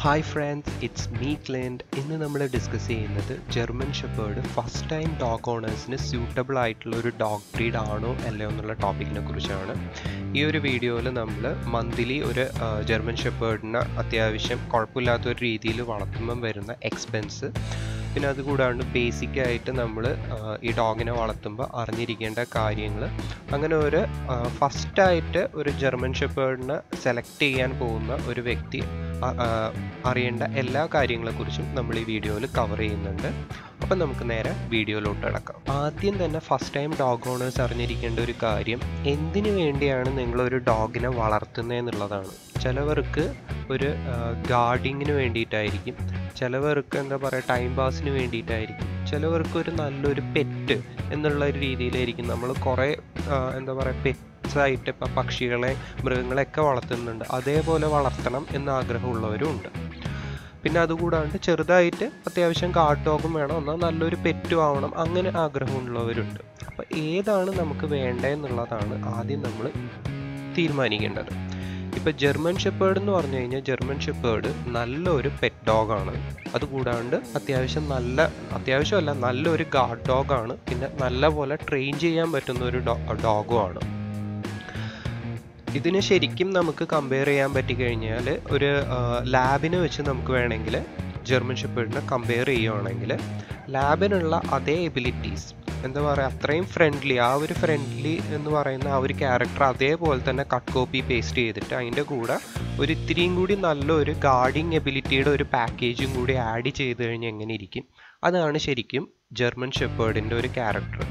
hi friends it's me ക്ലെൻഡ് ഇന്ന് നമ്മൾ ഡിസ്കസ് ചെയ്യുന്നത് German shepherd first time dog ഓണേഴ്സിന് സ്യൂട്ടബിൾ ആയിട്ടുള്ള ഒരു ഡോഗ് ബ്രീഡ് ആണോ അല്ലയോ എന്നുള്ള ടോപ്പിക്കിനെ കുറിച്ചാണ് ഈ ഒരു വീഡിയോയിൽ നമ്മൾ മന്ത്ലി ഒരു ജർമ്മൻ ഷെപ്പേർഡിന് അത്യാവശ്യം കുഴപ്പമില്ലാത്ത ഒരു രീതിയിൽ വളർത്തുമ്പം വരുന്ന എക്സ്പെൻസ് പിന്നെ അതുകൂടാണ്ട് ബേസിക് ആയിട്ട് നമ്മൾ ഈ ഡോഗിനെ വളർത്തുമ്പോൾ അറിഞ്ഞിരിക്കേണ്ട കാര്യങ്ങൾ അങ്ങനെ ഒരു ഫസ്റ്റായിട്ട് ഒരു ജർമ്മൻ ഷെപ്പേർഡിനെ സെലക്ട് ചെയ്യാൻ പോകുന്ന ഒരു വ്യക്തി അറിയേണ്ട എല്ലാ കാര്യങ്ങളെക്കുറിച്ചും നമ്മൾ ഈ വീഡിയോയിൽ കവർ ചെയ്യുന്നുണ്ട് അപ്പം നമുക്ക് നേരെ വീഡിയോയിലോട്ട് കിടക്കാം ആദ്യം തന്നെ ഫസ്റ്റ് ടൈം ഡോഗ് ഓണേഴ്സ് അറിഞ്ഞിരിക്കേണ്ട ഒരു കാര്യം എന്തിനു വേണ്ടിയാണ് നിങ്ങളൊരു ഡോഗിനെ വളർത്തുന്നതെന്നുള്ളതാണ് ചിലവർക്ക് ഒരു ഗാർഡിങ്ങിന് വേണ്ടിയിട്ടായിരിക്കും ചിലവർക്ക് എന്താ പറയുക ടൈം പാസിന് വേണ്ടിയിട്ടായിരിക്കും ചിലവർക്ക് ഒരു നല്ലൊരു പെറ്റ് എന്നുള്ള ഒരു രീതിയിലായിരിക്കും നമ്മൾ കുറേ എന്താ പറയുക പെറ്റ്സ് ആയിട്ട് ഇപ്പം പക്ഷികളെ മൃഗങ്ങളെയൊക്കെ വളർത്തുന്നുണ്ട് അതേപോലെ വളർത്തണം എന്ന് ആഗ്രഹമുള്ളവരും ഉണ്ട് പിന്നെ അതുകൂടാണ്ട് ചെറുതായിട്ട് അത്യാവശ്യം ഗാർഡ് ഡോഗും വേണം എന്നാൽ നല്ലൊരു പെറ്റും ആവണം അങ്ങനെ ആഗ്രഹമുള്ളവരുണ്ട് അപ്പോൾ ഏതാണ് നമുക്ക് വേണ്ടതെന്നുള്ളതാണ് ആദ്യം നമ്മൾ തീരുമാനിക്കേണ്ടത് ഇപ്പോൾ ജർമ്മൻ ഷെപ്പേർഡ് എന്ന് പറഞ്ഞു കഴിഞ്ഞാൽ ജർമ്മൻ ഷെപ്പേർഡ് നല്ലൊരു പെറ്റ് ഡോഗാണ് അതുകൂടാണ്ട് അത്യാവശ്യം നല്ല അത്യാവശ്യമല്ല നല്ലൊരു ഗാർഡ് ഡോഗാണ് പിന്നെ നല്ല പോലെ ട്രെയിൻ ചെയ്യാൻ പറ്റുന്ന ഒരു ഡോഗും ആണ് ഇതിന് ശരിക്കും നമുക്ക് കമ്പയർ ചെയ്യാൻ പറ്റിക്കഴിഞ്ഞാൽ ഒരു ലാബിനെ വെച്ച് നമുക്ക് വേണമെങ്കിൽ ജർമ്മൻ ഷെപ്പേർഡിനെ കമ്പയർ ചെയ്യുവാണെങ്കിൽ ലാബിനുള്ള അതേ എബിലിറ്റീസ് എന്താ പറയുക അത്രയും ഫ്രണ്ട്ലി ആ ഒരു ഫ്രണ്ട്ലി എന്ന് പറയുന്ന ആ ഒരു ക്യാരക്ടർ അതേപോലെ തന്നെ കട്ട് കോപ്പി പേസ്റ്റ് ചെയ്തിട്ട് അതിൻ്റെ കൂടെ ഒരു ഇത്തിരിയും കൂടി നല്ലൊരു ഗാർഡിങ് എബിലിറ്റിയുടെ ഒരു പാക്കേജും കൂടി ആഡ് ചെയ്ത് കഴിഞ്ഞാൽ എങ്ങനെ ഇരിക്കും അതാണ് ശരിക്കും ജർമ്മൻ ഷെപ്പേർഡിൻ്റെ ഒരു ക്യാരക്ടർ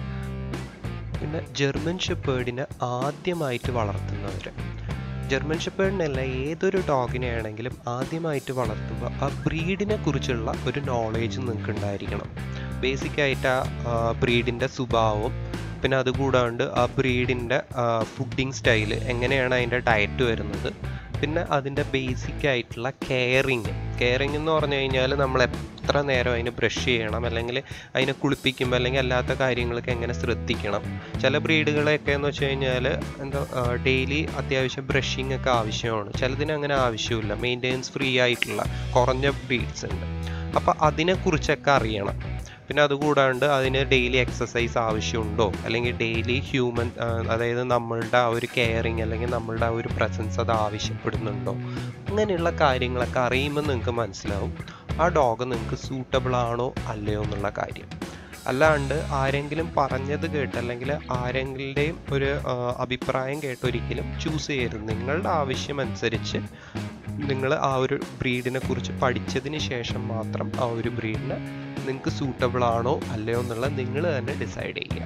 പിന്നെ ജർമ്മൻ ഷെപ്പേർഡിനെ ആദ്യമായിട്ട് വളർത്തുന്നവർ ജർമ്മൻ ഷെപ്പേർഡിനല്ല ഏതൊരു ഡോഗിനെ ആണെങ്കിലും ആദ്യമായിട്ട് വളർത്തുമ്പോൾ ആ ബ്രീഡിനെ കുറിച്ചുള്ള ഒരു നോളേജ് നിങ്ങൾക്ക് ഉണ്ടായിരിക്കണം ബേസിക് ആയിട്ട് ആ ബ്രീഡിൻ്റെ സ്വഭാവം പിന്നെ അതുകൂടാണ്ട് ആ ബ്രീഡിൻ്റെ ഫുഡിങ് സ്റ്റൈല് എങ്ങനെയാണ് അതിൻ്റെ ഡയറ്റ് വരുന്നത് പിന്നെ അതിൻ്റെ ബേസിക് ആയിട്ടുള്ള കെയറിങ് കെയറിങ് എന്ന് പറഞ്ഞു കഴിഞ്ഞാൽ നമ്മൾ എത്ര നേരം അതിന് ബ്രഷ് ചെയ്യണം അല്ലെങ്കിൽ അതിനെ കുളിപ്പിക്കുമ്പോൾ അല്ലെങ്കിൽ അല്ലാത്ത കാര്യങ്ങളൊക്കെ എങ്ങനെ ശ്രദ്ധിക്കണം ചില ബ്രീഡുകളെയൊക്കെ എന്ന് വെച്ച് കഴിഞ്ഞാൽ എന്താ ഡെയിലി അത്യാവശ്യം ബ്രഷിങ് ഒക്കെ ആവശ്യമാണ് ചിലതിന് അങ്ങനെ ആവശ്യമില്ല മെയിൻ്റെനൻസ് ഫ്രീ ആയിട്ടുള്ള കുറഞ്ഞ ബ്രീഡ്സ് ഉണ്ട് അപ്പോൾ അതിനെക്കുറിച്ചൊക്കെ അറിയണം പിന്നെ അതുകൂടാണ്ട് അതിന് ഡെയിലി എക്സസൈസ് ആവശ്യമുണ്ടോ അല്ലെങ്കിൽ ഡെയിലി ഹ്യൂമൻ അതായത് നമ്മളുടെ ആ ഒരു കെയറിങ് അല്ലെങ്കിൽ നമ്മളുടെ ആ ഒരു പ്രസൻസ് അത് ആവശ്യപ്പെടുന്നുണ്ടോ അങ്ങനെയുള്ള കാര്യങ്ങളൊക്കെ അറിയുമ്പോൾ നിങ്ങൾക്ക് മനസ്സിലാവും ആ ഡോഗ് നിങ്ങൾക്ക് സൂട്ടബിൾ ആണോ അല്ലയോ എന്നുള്ള കാര്യം അല്ലാണ്ട് ആരെങ്കിലും പറഞ്ഞത് കേട്ട് അല്ലെങ്കിൽ ആരെങ്കിലുടെയും ഒരു അഭിപ്രായം കേട്ട് ഒരിക്കലും ചൂസ് ചെയ്യരുത് നിങ്ങളുടെ ആവശ്യം അനുസരിച്ച് നിങ്ങൾ ആ ഒരു ബ്രീഡിനെ കുറിച്ച് പഠിച്ചതിന് ശേഷം മാത്രം ആ ഒരു ബ്രീഡിനെ നിങ്ങൾക്ക് സൂട്ടബിൾ ആണോ അല്ലയോ എന്നുള്ളത് നിങ്ങൾ തന്നെ ഡിസൈഡ് ചെയ്യുക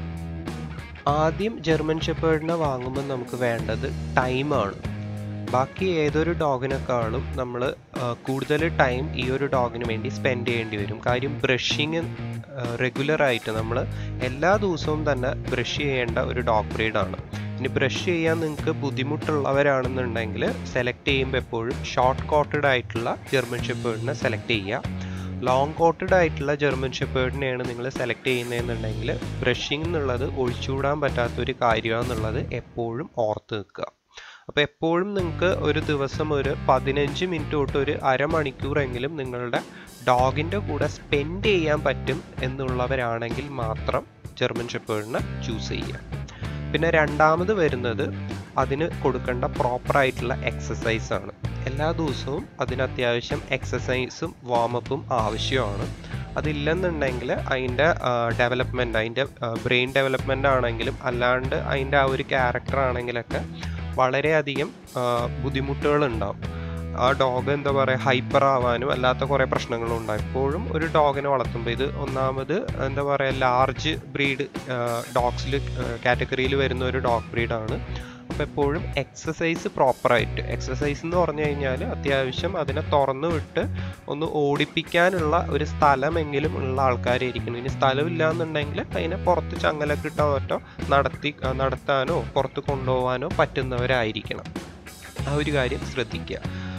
ആദ്യം ജർമ്മൻ ഷെപ്പേർഡിനെ വാങ്ങുമ്പോൾ നമുക്ക് വേണ്ടത് ടൈമാണ് ബാക്കി ഏതൊരു ഡോഗിനേക്കാളും നമ്മൾ കൂടുതൽ ടൈം ഈ ഒരു ഡോഗിന് വേണ്ടി സ്പെൻഡ് ചെയ്യേണ്ടി വരും കാര്യം ബ്രഷിങ് റെഗുലറായിട്ട് നമ്മൾ എല്ലാ ദിവസവും തന്നെ ബ്രഷ് ചെയ്യേണ്ട ഒരു ഡോഗ് ബ്രീഡാണ് ഇനി ബ്രഷ് ചെയ്യാൻ നിങ്ങൾക്ക് ബുദ്ധിമുട്ടുള്ളവരാണെന്നുണ്ടെങ്കിൽ സെലക്ട് ചെയ്യുമ്പോൾ എപ്പോഴും ഷോർട്ട് കോട്ടഡ് ആയിട്ടുള്ള ജർമ്മൻ ഷെപ്പേർഡിനെ സെലക്ട് ചെയ്യുക ലോങ് കോട്ടഡ് ആയിട്ടുള്ള ജർമ്മൻ ഷെപ്പേർഡിനെയാണ് നിങ്ങൾ സെലക്ട് ചെയ്യുന്നതെന്നുണ്ടെങ്കിൽ ബ്രഷിംഗ് എന്നുള്ളത് ഒഴിച്ചുകൂടാൻ പറ്റാത്തൊരു കാര്യമാണെന്നുള്ളത് എപ്പോഴും ഓർത്ത് നിൽക്കുക അപ്പോൾ എപ്പോഴും നിങ്ങൾക്ക് ഒരു ദിവസം ഒരു പതിനഞ്ച് മിനിറ്റ് തൊട്ട് ഒരു അരമണിക്കൂറെങ്കിലും നിങ്ങളുടെ ഡോഗിൻ്റെ കൂടെ സ്പെൻഡ് ചെയ്യാൻ പറ്റും എന്നുള്ളവരാണെങ്കിൽ മാത്രം ജർമ്മൻ ഷെപ്പേർഡിനെ ചൂസ് ചെയ്യുക പിന്നെ രണ്ടാമത് വരുന്നത് അതിന് കൊടുക്കേണ്ട പ്രോപ്പറായിട്ടുള്ള എക്സസൈസ് ആണ് എല്ലാ ദിവസവും അതിന് അത്യാവശ്യം എക്സസൈസും വാമപ്പും ആവശ്യമാണ് അതില്ലെന്നുണ്ടെങ്കിൽ അതിൻ്റെ ഡെവലപ്മെൻറ്റ് അതിൻ്റെ ബ്രെയിൻ ഡെവലപ്മെൻ്റ് ആണെങ്കിലും അല്ലാണ്ട് അതിൻ്റെ ആ ഒരു ക്യാരക്ടർ ആണെങ്കിലൊക്കെ വളരെയധികം ബുദ്ധിമുട്ടുകൾ ഉണ്ടാവും ആ ഡോഗ് എന്താ പറയുക ഹൈപ്പർ ആവാനും അല്ലാത്ത കുറേ പ്രശ്നങ്ങളും ഉണ്ടാവും എപ്പോഴും ഒരു ഡോഗിനെ വളർത്തുമ്പോൾ ഇത് ഒന്നാമത് എന്താ പറയുക ലാർജ് ബ്രീഡ് ഡോഗ്സിൽ കാറ്റഗറിയിൽ വരുന്ന ഒരു ഡോഗ് ബ്രീഡാണ് അപ്പോൾ എപ്പോഴും എക്സസൈസ് പ്രോപ്പറായിട്ട് എക്സസൈസ് എന്ന് പറഞ്ഞു കഴിഞ്ഞാൽ അത്യാവശ്യം അതിനെ തുറന്നു വിട്ട് ഒന്ന് ഓടിപ്പിക്കാനുള്ള ഒരു സ്ഥലമെങ്കിലും ഉള്ള ആൾക്കാരായിരിക്കണം ഇനി സ്ഥലമില്ല എന്നുണ്ടെങ്കിൽ അതിനെ പുറത്ത് ചങ്ങലൊക്കെ ഇട്ടോ മറ്റോ നടത്തി നടത്താനോ പുറത്ത് കൊണ്ടുപോകാനോ പറ്റുന്നവരായിരിക്കണം ആ ഒരു കാര്യം ശ്രദ്ധിക്കുക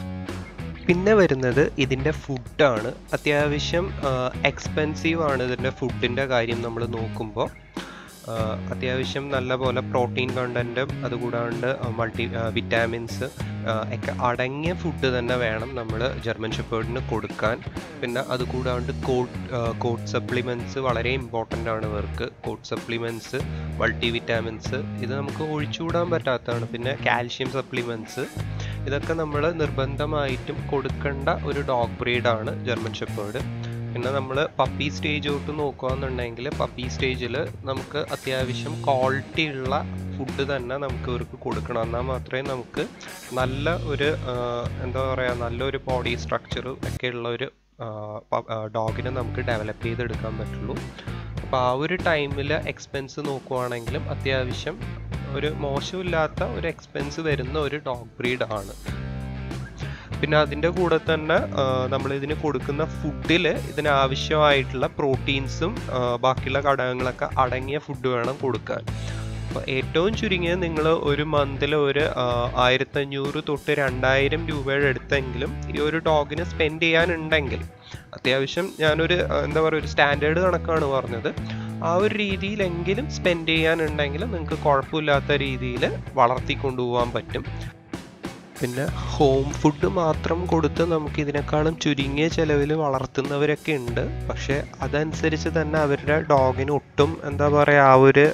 പിന്നെ വരുന്നത് ഇതിൻ്റെ ഫുഡാണ് അത്യാവശ്യം എക്സ്പെൻസീവ് ആണ് ഇതിൻ്റെ ഫുഡിൻ്റെ കാര്യം നമ്മൾ നോക്കുമ്പോൾ അത്യാവശ്യം നല്ല പോലെ പ്രോട്ടീൻ കണ്ടൻറ്റും അതുകൂടാണ്ട് മൾട്ടി വിറ്റാമിൻസ് ഒക്കെ അടങ്ങിയ ഫുഡ് തന്നെ വേണം നമ്മൾ ജർമ്മൻ ഷെപ്പേർഡിന് കൊടുക്കാൻ പിന്നെ അതുകൂടാണ്ട് കോട്ട് കോട്ട് സപ്ലിമെൻറ്റ്സ് വളരെ ഇമ്പോർട്ടൻ്റ് ആണ് ഇവർക്ക് കോട്ട് സപ്ലിമെൻറ്റ്സ് മൾട്ടി വിറ്റാമിൻസ് ഇത് നമുക്ക് ഒഴിച്ചുകൂടാൻ പറ്റാത്തതാണ് പിന്നെ കാൽഷ്യം സപ്ലിമെൻറ്റ്സ് ഇതൊക്കെ നമ്മൾ നിർബന്ധമായിട്ടും കൊടുക്കേണ്ട ഒരു ഡോഗ് ബ്രീഡാണ് ജർമ്മൻ ഷെപ്പേർഡ് പിന്നെ നമ്മൾ പപ്പി സ്റ്റേജ് തൊട്ട് നോക്കുകയാണെന്നുണ്ടെങ്കിൽ പപ്പി സ്റ്റേജിൽ നമുക്ക് അത്യാവശ്യം ക്വാളിറ്റി ഉള്ള ഫുഡ് തന്നെ നമുക്ക് ഇവർക്ക് കൊടുക്കണം എന്നാൽ മാത്രമേ നമുക്ക് നല്ല ഒരു എന്താ പറയുക നല്ലൊരു ബോഡി സ്ട്രക്ചർ ഒക്കെ ഉള്ള ഒരു ഡോഗിനെ നമുക്ക് ഡെവലപ്പ് ചെയ്തെടുക്കാൻ പറ്റുള്ളൂ അപ്പോൾ ആ ഒരു ടൈമിൽ എക്സ്പെൻസ് നോക്കുവാണെങ്കിലും അത്യാവശ്യം ഒരു മോശമില്ലാത്ത ഒരു എക്സ്പെൻസ് വരുന്ന ഒരു ഡോഗ് ബ്രീഡ് ആണ് പിന്നെ അതിൻ്റെ കൂടെ തന്നെ നമ്മൾ ഇതിന് കൊടുക്കുന്ന ഫുഡിൽ ഇതിന് ആവശ്യമായിട്ടുള്ള പ്രോട്ടീൻസും ബാക്കിയുള്ള ഘടകങ്ങളൊക്കെ അടങ്ങിയ ഫുഡ് വേണം കൊടുക്കാൻ അപ്പോൾ ഏറ്റവും ചുരുങ്ങിയത് നിങ്ങൾ ഒരു മന്തിൽ ഒരു ആയിരത്തഞ്ഞൂറ് തൊട്ട് രണ്ടായിരം രൂപയുടെ അടുത്തെങ്കിലും ഈ ഒരു ഡോഗിന് സ്പെൻഡ് ചെയ്യാനുണ്ടെങ്കിൽ അത്യാവശ്യം ഞാനൊരു എന്താ പറയുക ഒരു സ്റ്റാൻഡേർഡ് കണക്കാണ് പറഞ്ഞത് ആ ഒരു രീതിയിലെങ്കിലും സ്പെൻഡ് ചെയ്യാനുണ്ടെങ്കിൽ നിങ്ങൾക്ക് കുഴപ്പമില്ലാത്ത രീതിയിൽ വളർത്തിക്കൊണ്ടുപോകാൻ പറ്റും പിന്നെ ഹോം ഫുഡ് മാത്രം കൊടുത്ത് നമുക്ക് ഇതിനേക്കാളും ചുരുങ്ങിയ ചിലവിൽ വളർത്തുന്നവരൊക്കെ ഉണ്ട് പക്ഷെ അതനുസരിച്ച് തന്നെ അവരുടെ ഡോഗിന് ഒട്ടും എന്താ പറയുക ആ ഒരു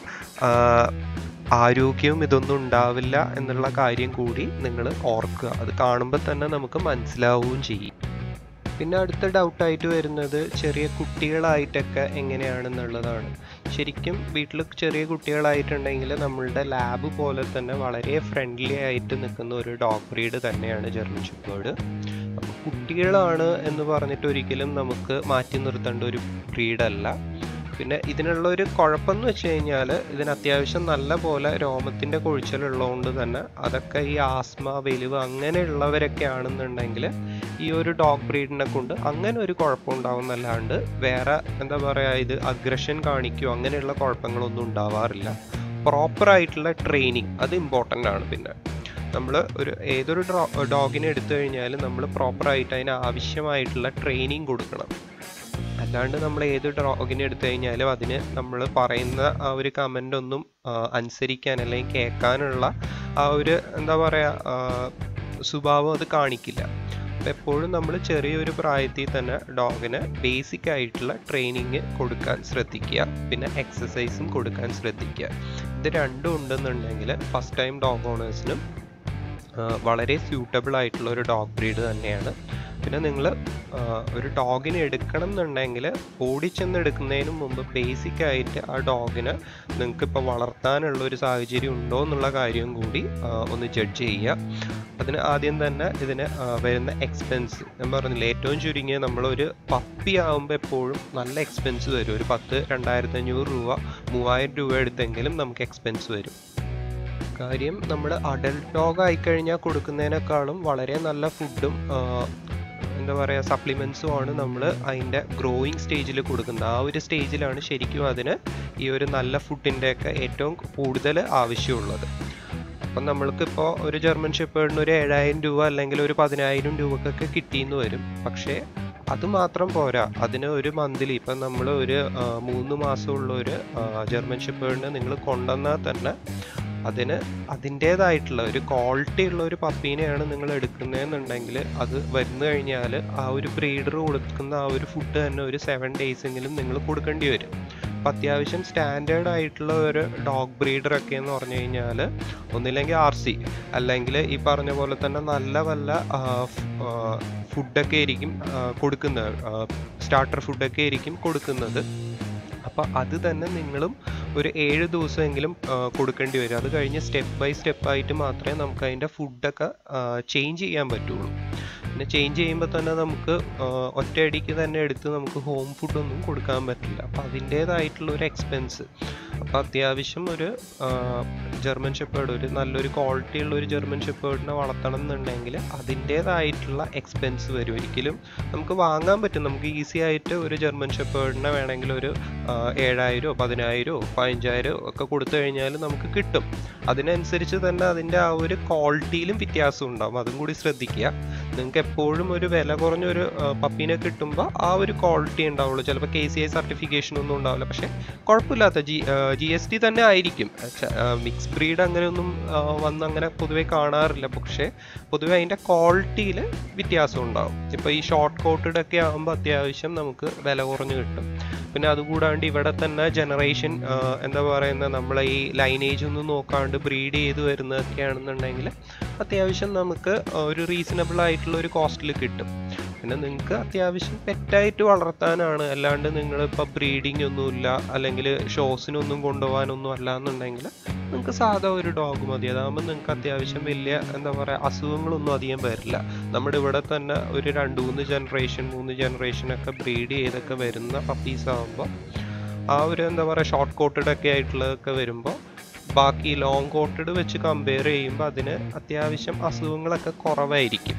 ആരോഗ്യവും ഇതൊന്നും ഉണ്ടാവില്ല എന്നുള്ള കാര്യം കൂടി നിങ്ങൾ ഓർക്കുക അത് കാണുമ്പോൾ തന്നെ നമുക്ക് മനസ്സിലാവുകയും ചെയ്യും പിന്നെ അടുത്ത ഡൗട്ടായിട്ട് വരുന്നത് ചെറിയ കുട്ടികളായിട്ടൊക്കെ എങ്ങനെയാണെന്നുള്ളതാണ് ശരിക്കും വീട്ടിൽ ചെറിയ കുട്ടികളായിട്ടുണ്ടെങ്കിൽ നമ്മളുടെ ലാബ് പോലെ തന്നെ വളരെ ഫ്രണ്ട്ലി ആയിട്ട് നിൽക്കുന്ന ഒരു ഡോഗ് ബ്രീഡ് തന്നെയാണ് ജർമ്മൻ ഷെപ്പേർഡ് അപ്പോൾ കുട്ടികളാണ് എന്ന് പറഞ്ഞിട്ട് ഒരിക്കലും നമുക്ക് മാറ്റി നിർത്തേണ്ട ഒരു ബ്രീഡല്ല പിന്നെ ഇതിനുള്ള ഒരു കുഴപ്പമെന്ന് വെച്ച് കഴിഞ്ഞാൽ ഇതിന് അത്യാവശ്യം നല്ല പോലെ രോമത്തിൻ്റെ കൊഴിച്ചലുള്ളതുകൊണ്ട് തന്നെ അതൊക്കെ ഈ ആസ്മ വെലിവ് അങ്ങനെയുള്ളവരൊക്കെ ആണെന്നുണ്ടെങ്കിൽ ഈ ഒരു ഡോഗ് ബ്രീഡിനെ കൊണ്ട് അങ്ങനെ ഒരു കുഴപ്പം ഉണ്ടാവുന്നല്ലാണ്ട് വേറെ എന്താ പറയുക ഇത് അഗ്രഷൻ കാണിക്കുകയോ അങ്ങനെയുള്ള കുഴപ്പങ്ങളൊന്നും ഉണ്ടാവാറില്ല പ്രോപ്പർ ആയിട്ടുള്ള ട്രെയിനിങ് അത് ഇമ്പോർട്ടൻ്റ് ആണ് പിന്നെ നമ്മൾ ഒരു ഏതൊരു ഡോഗിനെ എടുത്തു കഴിഞ്ഞാൽ നമ്മൾ പ്രോപ്പറായിട്ട് അതിന് ആവശ്യമായിട്ടുള്ള ട്രെയിനിങ് കൊടുക്കണം അല്ലാണ്ട് നമ്മൾ ഏത് ഡോഗിനെ എടുത്തു കഴിഞ്ഞാലും അതിന് നമ്മൾ പറയുന്ന ആ ഒരു കമൻ്റ് ഒന്നും അനുസരിക്കാൻ അല്ലെങ്കിൽ കേൾക്കാനുള്ള ആ ഒരു എന്താ പറയുക സ്വഭാവം അത് കാണിക്കില്ല അപ്പോൾ എപ്പോഴും നമ്മൾ ചെറിയൊരു പ്രായത്തിൽ തന്നെ ഡോഗിന് ബേസിക് ആയിട്ടുള്ള ട്രെയിനിങ് കൊടുക്കാൻ ശ്രദ്ധിക്കുക പിന്നെ എക്സസൈസും കൊടുക്കാൻ ശ്രദ്ധിക്കുക ഇത് രണ്ടും ഉണ്ടെന്നുണ്ടെങ്കിൽ ഫസ്റ്റ് ടൈം ഡോഗ് ഓണേഴ്സിനും വളരെ സ്യൂട്ടബിൾ ആയിട്ടുള്ള ഒരു ഡോഗ് ബ്രീഡ് തന്നെയാണ് പിന്നെ നിങ്ങൾ ഒരു ഡോഗിനെ എടുക്കണം എന്നുണ്ടെങ്കിൽ ഓടിച്ചെന്ന് എടുക്കുന്നതിന് മുമ്പ് ബേസിക് ആയിട്ട് ആ ഡോഗിന് നിങ്ങൾക്ക് ഇപ്പോൾ വളർത്താനുള്ള ഒരു സാഹചര്യം ഉണ്ടോ എന്നുള്ള കാര്യം കൂടി ഒന്ന് ജഡ്ജ് ചെയ്യുക അതിന് ആദ്യം തന്നെ ഇതിന് വരുന്ന എക്സ്പെൻസ് ഞാൻ പറഞ്ഞില്ല ഏറ്റവും ചുരുങ്ങിയ നമ്മളൊരു പപ്പി ആകുമ്പോൾ എപ്പോഴും നല്ല എക്സ്പെൻസ് വരും ഒരു പത്ത് രണ്ടായിരത്തി അഞ്ഞൂറ് രൂപ മൂവായിരം രൂപ എടുത്തെങ്കിലും നമുക്ക് എക്സ്പെൻസ് വരും കാര്യം നമ്മൾ അഡൽട്ട് ഡോഗ് ആയിക്കഴിഞ്ഞാൽ കൊടുക്കുന്നതിനേക്കാളും വളരെ നല്ല ഫുഡും എന്താ പറയുക സപ്ലിമെൻസും ആണ് നമ്മൾ അതിൻ്റെ ഗ്രോയിങ് സ്റ്റേജിൽ കൊടുക്കുന്നത് ആ ഒരു സ്റ്റേജിലാണ് ശരിക്കും അതിന് ഈ ഒരു നല്ല ഫുഡിൻ്റെയൊക്കെ ഏറ്റവും കൂടുതൽ ആവശ്യമുള്ളത് അപ്പം നമ്മൾക്കിപ്പോൾ ഒരു ജർമ്മൻ ഷെപ്പേർഡിന് ഒരു ഏഴായിരം രൂപ അല്ലെങ്കിൽ ഒരു പതിനായിരം രൂപക്കൊക്കെ കിട്ടിയെന്ന് വരും പക്ഷേ അത് മാത്രം പോരാ അതിന് ഒരു മന്ത്ലി ഇപ്പം നമ്മൾ ഒരു മൂന്ന് മാസമുള്ള ഒരു ജർമ്മൻ ഷെപ്പേർഡിനെ നിങ്ങൾ കൊണ്ടുവന്നാൽ തന്നെ അതിന് അതിൻ്റേതായിട്ടുള്ള ഒരു ക്വാളിറ്റി ഉള്ള ഒരു പപ്പീനെയാണ് നിങ്ങൾ എടുക്കുന്നതെന്നുണ്ടെങ്കിൽ അത് വന്നു കഴിഞ്ഞാൽ ആ ഒരു ബ്രീഡർ കൊടുക്കുന്ന ആ ഒരു ഫുഡ് തന്നെ ഒരു സെവൻ ഡേയ്സ് എങ്കിലും നിങ്ങൾ കൊടുക്കേണ്ടി വരും അപ്പം അത്യാവശ്യം സ്റ്റാൻഡേർഡ് ആയിട്ടുള്ള ഒരു ഡോഗ് ബ്രീഡർ ഒക്കെ എന്ന് പറഞ്ഞു കഴിഞ്ഞാൽ ഒന്നില്ലെങ്കിൽ ആർ സി അല്ലെങ്കിൽ ഈ പറഞ്ഞ പോലെ തന്നെ നല്ല വല്ല ഫുഡൊക്കെ ആയിരിക്കും കൊടുക്കുന്നത് സ്റ്റാർട്ടർ ഫുഡൊക്കെ ആയിരിക്കും കൊടുക്കുന്നത് അപ്പോൾ അത് തന്നെ നിങ്ങളും ഒരു ഏഴ് ദിവസമെങ്കിലും കൊടുക്കേണ്ടി വരും അത് കഴിഞ്ഞ് സ്റ്റെപ്പ് ബൈ സ്റ്റെപ്പ് ആയിട്ട് മാത്രമേ നമുക്ക് അതിൻ്റെ ഫുഡൊക്കെ ചേഞ്ച് ചെയ്യാൻ പറ്റുള്ളൂ പിന്നെ ചേഞ്ച് ചെയ്യുമ്പോൾ തന്നെ നമുക്ക് ഒറ്റയടിക്ക് തന്നെ എടുത്ത് നമുക്ക് ഹോം ഫുഡൊന്നും കൊടുക്കാൻ പറ്റില്ല അപ്പോൾ അതിൻ്റേതായിട്ടുള്ള ഒരു എക്സ്പെൻസ് അപ്പോൾ അത്യാവശ്യം ഒരു ജർമ്മൻ ഷെപ്പേർഡ് ഒരു നല്ലൊരു ക്വാളിറ്റി ഉള്ള ഒരു ജർമ്മൻ ഷെപ്പേർഡിനെ വളർത്തണം എന്നുണ്ടെങ്കിൽ അതിൻ്റേതായിട്ടുള്ള എക്സ്പെൻസ് വരും ഒരിക്കലും നമുക്ക് വാങ്ങാൻ പറ്റും നമുക്ക് ഈസി ആയിട്ട് ഒരു ജർമ്മൻ ഷെപ്പേർഡിനെ വേണമെങ്കിൽ ഒരു ഏഴായിരമോ പതിനായിരമോ പതിനഞ്ചായിരമോ ഒക്കെ കൊടുത്തു കഴിഞ്ഞാൽ നമുക്ക് കിട്ടും അതിനനുസരിച്ച് തന്നെ അതിൻ്റെ ആ ഒരു ക്വാളിറ്റിയിലും വ്യത്യാസം ഉണ്ടാവും അതും കൂടി ശ്രദ്ധിക്കുക നിങ്ങൾക്ക് എപ്പോഴും ഒരു വില കുറഞ്ഞൊരു പപ്പീനെ കിട്ടുമ്പോൾ ആ ഒരു ക്വാളിറ്റി ഉണ്ടാവുള്ളൂ ചിലപ്പോൾ കെ സി ഐ സർട്ടിഫിക്കേഷൻ ഒന്നും ഉണ്ടാവില്ല പക്ഷെ കുഴപ്പമില്ലാത്ത ജി ജി എസ് ടി തന്നെ ആയിരിക്കും മിക്സ് ബ്രീഡ് അങ്ങനെയൊന്നും ആ, വന്ന് അങ്ങനെ പൊതുവെ കാണാറില്ല പക്ഷേ പൊതുവെ അതിൻ്റെ ക്വാളിറ്റിയിൽ വ്യത്യാസം ഉണ്ടാവും ഇപ്പോൾ ഈ ഷോർട്ട് കോട്ടഡ് ഒക്കെ ആകുമ്പോൾ അത്യാവശ്യം നമുക്ക് വില കുറഞ്ഞ് കിട്ടും പിന്നെ അതുകൂടാണ്ട് ഇവിടെ തന്നെ ജനറേഷൻ എന്താ പറയുന്ന നമ്മളെ ഈ ലൈനേജ് ഒന്നും നോക്കാണ്ട് ബ്രീഡ് ചെയ്ത് വരുന്നതൊക്കെ ആണെന്നുണ്ടെങ്കിൽ അത്യാവശ്യം നമുക്ക് ഒരു റീസണബിൾ ആയിട്ടുള്ള ഒരു കോസ്റ്റിൽ കിട്ടും പിന്നെ നിങ്ങൾക്ക് അത്യാവശ്യം പെറ്റായിട്ട് വളർത്താനാണ് അല്ലാണ്ട് നിങ്ങളിപ്പോൾ ബ്രീഡിംഗ് ഒന്നുമില്ല അല്ലെങ്കിൽ ഷോസിനൊന്നും കൊണ്ടുപോകാനൊന്നും അല്ല എന്നുണ്ടെങ്കിൽ നിങ്ങൾക്ക് സാധാ ഒരു ഡോഗ് മതി അതാകുമ്പോൾ നിങ്ങൾക്ക് അത്യാവശ്യം വലിയ എന്താ പറയുക അസുഖങ്ങളൊന്നും അധികം വരില്ല നമ്മുടെ ഇവിടെ തന്നെ ഒരു രണ്ട് മൂന്ന് ജനറേഷൻ മൂന്ന് ജനറേഷൻ ഒക്കെ ബ്രീഡ് ചെയ്തൊക്കെ വരുന്ന പപ്പീസ് ആകുമ്പോൾ ആ ഒരു എന്താ പറയുക ഷോർട്ട് കോട്ടഡ് ഒക്കെ ആയിട്ടുള്ളതൊക്കെ വരുമ്പോൾ ബാക്കി ലോങ് കോട്ടഡ് വെച്ച് കമ്പയർ ചെയ്യുമ്പോൾ അതിന് അത്യാവശ്യം അസുഖങ്ങളൊക്കെ കുറവായിരിക്കും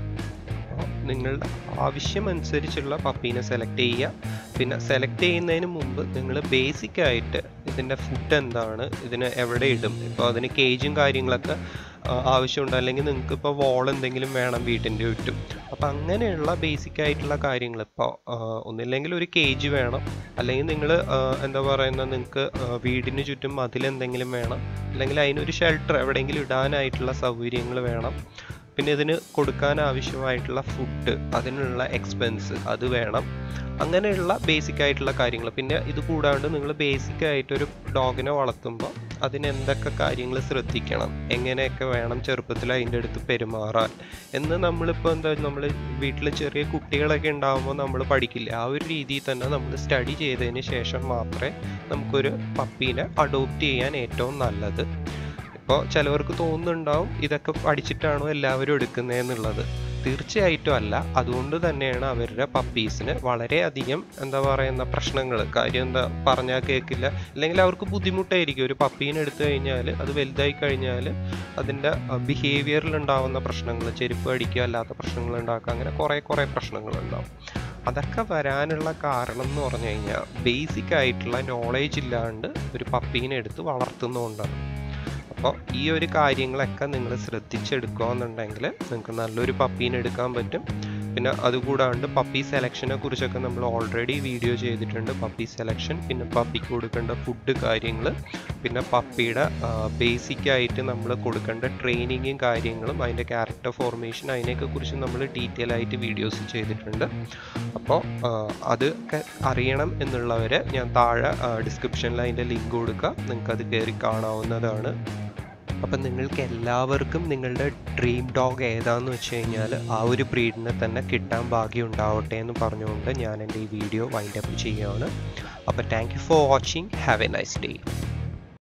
അപ്പോൾ നിങ്ങളുടെ ആവശ്യം അനുസരിച്ചുള്ള പപ്പീനെ സെലക്ട് ചെയ്യുക പിന്നെ സെലക്ട് ചെയ്യുന്നതിന് മുമ്പ് നിങ്ങൾ ബേസിക് ആയിട്ട് ഇതിൻ്റെ ഫുഡ് എന്താണ് ഇതിന് എവിടെ ഇടും ഇപ്പോൾ അതിന് കേജും കാര്യങ്ങളൊക്കെ ആ, ആവശ്യമുണ്ട് അല്ലെങ്കിൽ നിങ്ങൾക്ക് ഇപ്പോൾ വോൾ എന്തെങ്കിലും വേണം വീട്ടിൻ്റെ ചുറ്റും അപ്പോൾ അങ്ങനെയുള്ള ബേസിക് ആയിട്ടുള്ള കാര്യങ്ങൾ ഇപ്പോൾ ഒന്നില്ലെങ്കിൽ ഒരു കേജ് വേണം അല്ലെങ്കിൽ നിങ്ങൾ എന്താ പറയുന്നത് നിങ്ങൾക്ക് വീടിന് ചുറ്റും മതിലെന്തെങ്കിലും വേണം അല്ലെങ്കിൽ അതിനൊരു ഷെൽട്ടർ എവിടെയെങ്കിലും ഇടാനായിട്ടുള്ള സൗകര്യങ്ങൾ വേണം പിന്നെ ഇതിന് കൊടുക്കാൻ ആവശ്യമായിട്ടുള്ള ഫുഡ് അതിനുള്ള എക്സ്പെൻസ് അത് വേണം അങ്ങനെയുള്ള ബേസിക് ആയിട്ടുള്ള കാര്യങ്ങൾ പിന്നെ ഇത് കൂടാണ്ട് നിങ്ങൾ ബേസിക് ആയിട്ടൊരു ഡോഗിനെ വളർത്തുമ്പോൾ അതിന് എന്തൊക്കെ കാര്യങ്ങൾ ശ്രദ്ധിക്കണം എങ്ങനെയൊക്കെ വേണം ചെറുപ്പത്തിൽ അതിൻ്റെ അടുത്ത് പെരുമാറാൻ എന്ന് നമ്മളിപ്പോൾ എന്താ നമ്മൾ വീട്ടിൽ ചെറിയ കുട്ടികളൊക്കെ ഉണ്ടാകുമ്പോൾ നമ്മൾ പഠിക്കില്ല ആ ഒരു രീതിയിൽ തന്നെ നമ്മൾ സ്റ്റഡി ചെയ്തതിന് ശേഷം മാത്രമേ നമുക്കൊരു പപ്പീനെ അഡോപ്റ്റ് ചെയ്യാൻ ഏറ്റവും നല്ലത് ഇപ്പോൾ ചിലവർക്ക് തോന്നുന്നുണ്ടാവും ഇതൊക്കെ പഠിച്ചിട്ടാണോ എല്ലാവരും എടുക്കുന്നതെന്നുള്ളത് തീർച്ചയായിട്ടും അല്ല അതുകൊണ്ട് തന്നെയാണ് അവരുടെ പപ്പീസിന് വളരെയധികം എന്താ പറയുന്ന പ്രശ്നങ്ങൾ കാര്യം എന്താ പറഞ്ഞാൽ കേൾക്കില്ല അല്ലെങ്കിൽ അവർക്ക് ബുദ്ധിമുട്ടായിരിക്കും ഒരു പപ്പീനെ എടുത്തു കഴിഞ്ഞാൽ അത് വലുതായി കഴിഞ്ഞാൽ അതിൻ്റെ ബിഹേവിയറിൽ ഉണ്ടാവുന്ന പ്രശ്നങ്ങൾ ചെരുപ്പ് അടിക്കുക അല്ലാത്ത പ്രശ്നങ്ങൾ ഉണ്ടാക്കുക അങ്ങനെ കുറേ കുറേ പ്രശ്നങ്ങളുണ്ടാവും അതൊക്കെ വരാനുള്ള കാരണം എന്ന് പറഞ്ഞു കഴിഞ്ഞാൽ ബേസിക് ആയിട്ടുള്ള നോളേജ് ഇല്ലാണ്ട് ഒരു പപ്പീനെ എടുത്ത് വളർത്തുന്നതുകൊണ്ടാണ് അപ്പോൾ ഈ ഒരു കാര്യങ്ങളൊക്കെ നിങ്ങൾ ശ്രദ്ധിച്ചെടുക്കുകയെന്നുണ്ടെങ്കിൽ നിങ്ങൾക്ക് നല്ലൊരു പപ്പീനെ എടുക്കാൻ പറ്റും പിന്നെ അതുകൂടാണ്ട് പപ്പി സെലക്ഷനെ കുറിച്ചൊക്കെ നമ്മൾ ഓൾറെഡി വീഡിയോ ചെയ്തിട്ടുണ്ട് പപ്പി സെലക്ഷൻ പിന്നെ പപ്പിക്ക് കൊടുക്കേണ്ട ഫുഡ് കാര്യങ്ങൾ പിന്നെ പപ്പിയുടെ ബേസിക് ആയിട്ട് നമ്മൾ കൊടുക്കേണ്ട ട്രെയിനിങ്ങും കാര്യങ്ങളും അതിൻ്റെ ക്യാരക്ടർ ഫോർമേഷൻ അതിനെയൊക്കെ കുറിച്ച് നമ്മൾ ഡീറ്റെയിൽ ആയിട്ട് വീഡിയോസ് ചെയ്തിട്ടുണ്ട് അപ്പോൾ അതൊക്കെ അറിയണം എന്നുള്ളവർ ഞാൻ താഴെ ഡിസ്ക്രിപ്ഷനിൽ അതിൻ്റെ ലിങ്ക് കൊടുക്കുക നിങ്ങൾക്കത് കയറി കാണാവുന്നതാണ് അപ്പം നിങ്ങൾക്ക് എല്ലാവർക്കും നിങ്ങളുടെ ഡ്രീം ഡോഗ് ഏതാന്ന് വെച്ച് കഴിഞ്ഞാൽ ആ ഒരു ബ്രീഡിനെ തന്നെ കിട്ടാൻ ഭാഗ്യം ഉണ്ടാവട്ടെ എന്ന് പറഞ്ഞുകൊണ്ട് ഞാൻ എൻ്റെ ഈ വീഡിയോ വൈൻഡ് അപ്പ് ചെയ്യുകയാണ് അപ്പോൾ thank you for watching have a nice day